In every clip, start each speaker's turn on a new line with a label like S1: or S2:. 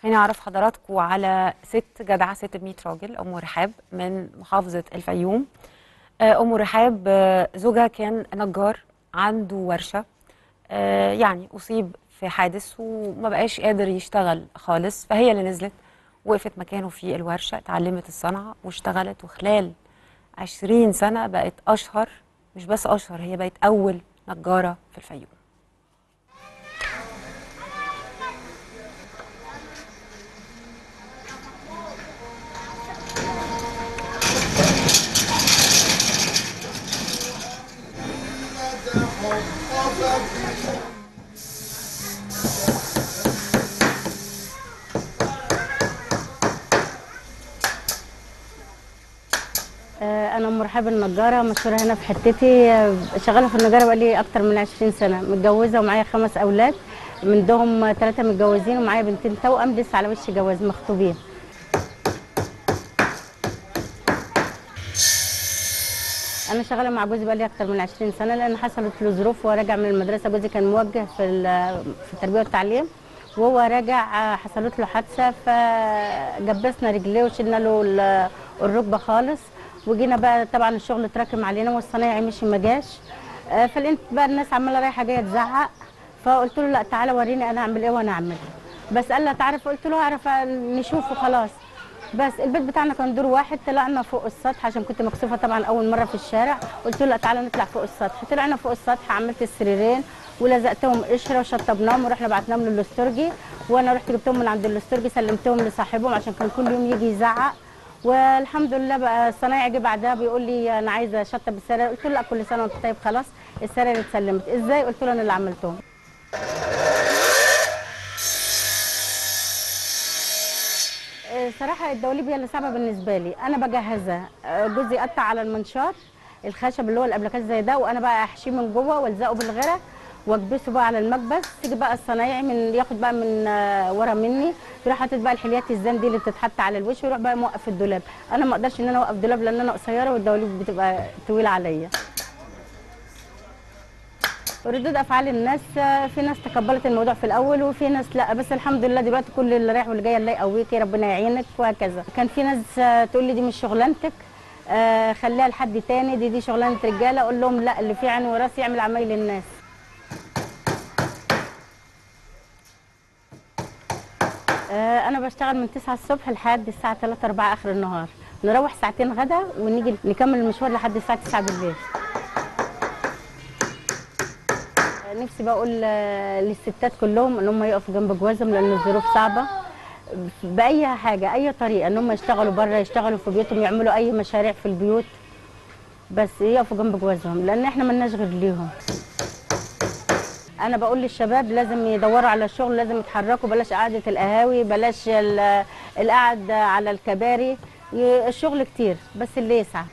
S1: خليني اعرف حضراتكم على ست جدعه ست ب 100 راجل ام رحاب من محافظه الفيوم آه، ام رحاب آه، زوجها كان نجار عنده ورشه آه، يعني اصيب في حادث وما بقاش قادر يشتغل خالص فهي اللي نزلت وقفت مكانه في الورشه اتعلمت الصنعه واشتغلت وخلال 20 سنه بقت اشهر مش بس اشهر هي بقت اول نجاره في الفيوم
S2: آه، انا ام رحاب النجاره مشهوره هنا في حتتي آه، شغاله في النجاره بقالي اكتر من 20 سنه متجوزه ومعايا خمس اولاد من دهم ثلاثه متجوزين ومعايا بنتين توأم لسه على وش جواز مخطوبين انا شغاله مع جوزي بقالي اكتر من 20 سنه لان حصلت له ظروف وهو راجع من المدرسه جوزي كان موجه في ال- في التربيه والتعليم وهو راجع آه، حصلت له حادثه فجبسنا رجليه وشلنا له ال- الركبه خالص وجينا بقى طبعا الشغل اتراكم علينا والصنايعي مشي ما جاش آه، فلقيت بقى الناس عماله رايحه جايه تزعق فقلت له لا تعالى وريني انا اعمل ايه وانا اعمل بس قال لا تعرف قلت له اعرف نشوفه خلاص بس البيت بتاعنا كان دور واحد طلعنا فوق السطح عشان كنت مكسوفه طبعا اول مره في الشارع قلت له لا تعالى نطلع فوق السطح طلعنا فوق السطح عملت السريرين ولزقتهم قشره وشطبناهم ورحنا بعتناهم للاسترجي وانا رحت جبتهم من عند الاسترجي سلمتهم لصاحبهم عشان كان كل يوم يجي يزعق والحمد لله بقى الصنايعي جه بعدها بيقول لي انا عايزه اشطب السراير قلت له لا كل سنه وانت طيب خلاص السراير اتسلمت ازاي قلت له انا اللي عملتهم آه، صراحة الدواليب هي اللي صعبة بالنسبة لي، أنا بجهزها، آه، جوزي يقطع على المنشار الخشب اللي هو الأبلكات زي ده وأنا بقى أحشيه من جوه وألزقه بالغيرة وأكبسه بقى على المكبس، تيجي بقى الصنايعي من ياخد بقى من آه، ورا مني يروح حاطط بقى الحليات الزان دي اللي بتتحط على الوش ويروح بقى موقف الدولاب، أنا ما أقدرش إن أنا أوقف دولاب لأن أنا قصيرة والدواليب بتبقى طويلة عليا. ردود افعال الناس آه، في ناس تقبلت الموضوع في الاول وفي ناس لا بس الحمد لله دلوقتي كل اللي رايح واللي جاي الله يقويكي ربنا يعينك وهكذا كان في ناس آه، تقول لي دي مش شغلانتك آه، خليها لحد تاني دي دي شغلانه رجاله اقول لهم لا اللي في عين وراس يعمل عمايل الناس آه، انا بشتغل من 9 الصبح لحد الساعه 3 4 اخر النهار نروح ساعتين غدا ونيجي نكمل المشوار لحد الساعه 9 بالليل نفسي بقول آه، للستات كلهم ان هم يقفوا جنب جوازهم لان الظروف صعبه باي حاجه اي طريقه ان هم يشتغلوا بره يشتغلوا في بيوتهم يعملوا اي مشاريع في البيوت بس يقفوا جنب جوازهم لان احنا ملناش غير ليهم انا بقول للشباب لازم يدوروا على الشغل لازم يتحركوا بلاش قعده القهاوي بلاش ال- القعد على الكباري ي- الشغل كتير بس اللي يسعى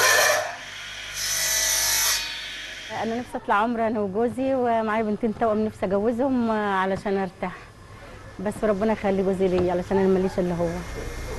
S2: انا نفسي اطلع عمره انا وجوزي ومعايا بنتين توأم نفسي اجوزهم علشان ارتاح بس ربنا يخلي جوزي ليا علشان انا ماليش الا هو